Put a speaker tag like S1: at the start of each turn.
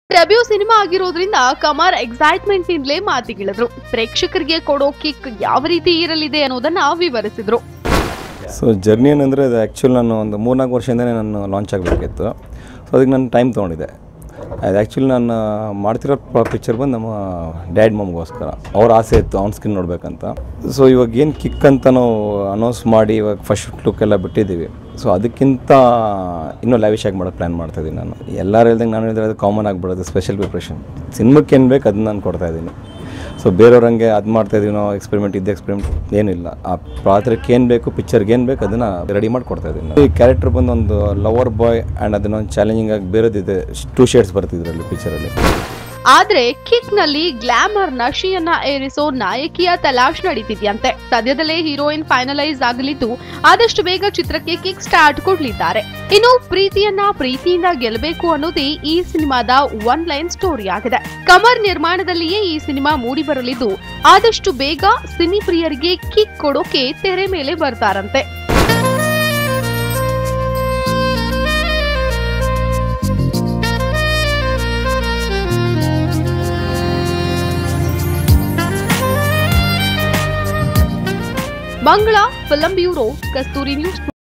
S1: debut cinema ಆಗಿರೋದ್ರಿಂದ ಕಮರ್ excitement ನಿಂದಲೇ ಮಾತಿಗಿಳಿದ್ರು ಪ್ರೇಕ್ಷಕರಿಗೆ ಕೊಡೋ ಕಿಕ್ ಯಾವ ರೀತಿ ಇರಲಿದೆ ಅನ್ನೋದನ್ನ ವಿವರಿಸಿದ್ರು
S2: ಸೊ ಜರ್ನಿ ಏನಂದರೆ ಅದು ಆ್ಯಕ್ಚುಲಿ ನಾನು ಒಂದು ಮೂರ್ನಾಲ್ಕು ವರ್ಷದಿಂದನೇ ನಾನು ಲಾಂಚ್ ಆಗಬೇಕಿತ್ತು ಸೊ ಅದಕ್ಕೆ ನಾನು ಟೈಮ್ ತೊಗೊಂಡಿದ್ದೆ ಅದು ಆ್ಯಕ್ಚುಲಿ ನಾನು ಮಾಡ್ತಿರೋ ಪಿಕ್ಚರ್ ಬಂದು ನಮ್ಮ ಡ್ಯಾಡ್ ಮಮ್ಗೋಸ್ಕರ ಅವ್ರ ಆಸೆ ಇತ್ತು ಆನ್ ಸ್ಕ್ರೀನ್ ನೋಡಬೇಕಂತ ಸೊ ಇವಾಗ ಏನು ಕಿಕ್ ಅಂತ ನಾವು ಅನೌನ್ಸ್ ಮಾಡಿ ಇವಾಗ ಫಸ್ಟ್ ಲುಕ್ ಎಲ್ಲ ಬಿಟ್ಟಿದ್ದೀವಿ ಸೊ ಅದಕ್ಕಿಂತ ಇನ್ನೂ ಲ್ಯಾವಿಶ್ ಆಗಿ ಮಾಡೋಕ್ಕೆ ಪ್ಲ್ಯಾನ್ ಮಾಡ್ತಾಯಿದ್ದೀನಿ ನಾನು ಎಲ್ಲರೂ ಹೇಳ್ದಂಗೆ ನಾನು ಹೇಳಿದ್ರೆ ಅದು ಕಾಮನ್ ಆಗಿಬಿಡೋದು ಸ್ಪೆಷಲ್ ಪ್ರಿಪ್ರೇಷನ್ ಸಿನಿಮಾಕ್ಕೆ ಏನು ಬೇಕು ಅದನ್ನ ನಾನು ಕೊಡ್ತಾಯಿದ್ದೀನಿ ಸೊ ಬೇರೆಯವ್ರಂಗೆ ಅದು ಮಾಡ್ತಾ ಇದೀವಿ ನಾವು ಎಕ್ಸ್ಪೆರಿಮೆಂಟ್ ಇದು ಎಕ್ಸ್ಪೆರಿಮೆಂಟ್ ಏನಿಲ್ಲ ಆ ಪಾತ್ರಕ್ಕೆ ಏನು ಬೇಕು ಪಿಕ್ಚರ್ಗೆ ಏನು ಬೇಕು ಅದನ್ನು ರೆಡಿ ಮಾಡಿ ಕೊಡ್ತಾ ಇದ್ದೀನಿ ಈ ಕ್ಯಾರೆಕ್ಟರ್ ಬಂದು ಒಂದು ಲವರ್ ಬಾಯ್ ಆ್ಯಂಡ್ ಅದನ್ನೊಂದು ಚಾಲೆಂಜಿಂಗ್ ಆಗಿ ಬೇರೆದಿದೆ ಟೂ ಶೇಡ್ಸ್ ಬರ್ತಿದ್ರಲ್ಲಿ ಪಿಕ್ಚರಲ್ಲಿ
S1: ಆದ್ರೆ ಕಿಕ್ ನಲ್ಲಿ ಗ್ಲಾಮರ್ ನಶಿಯನ್ನ ಏರಿಸೋ ನಾಯಕಿಯ ತಲಾಶ್ ನಡೀತಿದ್ಯಂತೆ ಸದ್ಯದಲ್ಲೇ ಹೀರೋಯಿನ್ ಫೈನಲೈಸ್ ಆಗಲಿದ್ದು ಆದಷ್ಟು ಬೇಗ ಚಿತ್ರಕ್ಕೆ ಕಿಕ್ ಸ್ಟಾರ್ಟ್ ಕೊಡ್ಲಿದ್ದಾರೆ ಇನ್ನು ಪ್ರೀತಿಯನ್ನ ಪ್ರೀತಿಯಿಂದ ಗೆಲ್ಲಬೇಕು ಅನ್ನೋದೇ ಈ ಸಿನಿಮಾದ ಒನ್ ಲೈನ್ ಸ್ಟೋರಿ ಆಗಿದೆ ಕಮರ್ ನಿರ್ಮಾಣದಲ್ಲಿಯೇ ಈ ಸಿನಿಮಾ ಮೂಡಿ ಬರಲಿದ್ದು ಆದಷ್ಟು ಬೇಗ ಸಿನಿ ಪ್ರಿಯರಿಗೆ ಕಿಕ್ ಕೊಡೋಕೆ ತೆರೆ ಮೇಲೆ ಬರ್ತಾರಂತೆ ಮಂಗಳ ಫಿಲಂ ಬ್ಯೂರೋ ಕಸ್ತೂರಿ ನ್ಯೂಸ್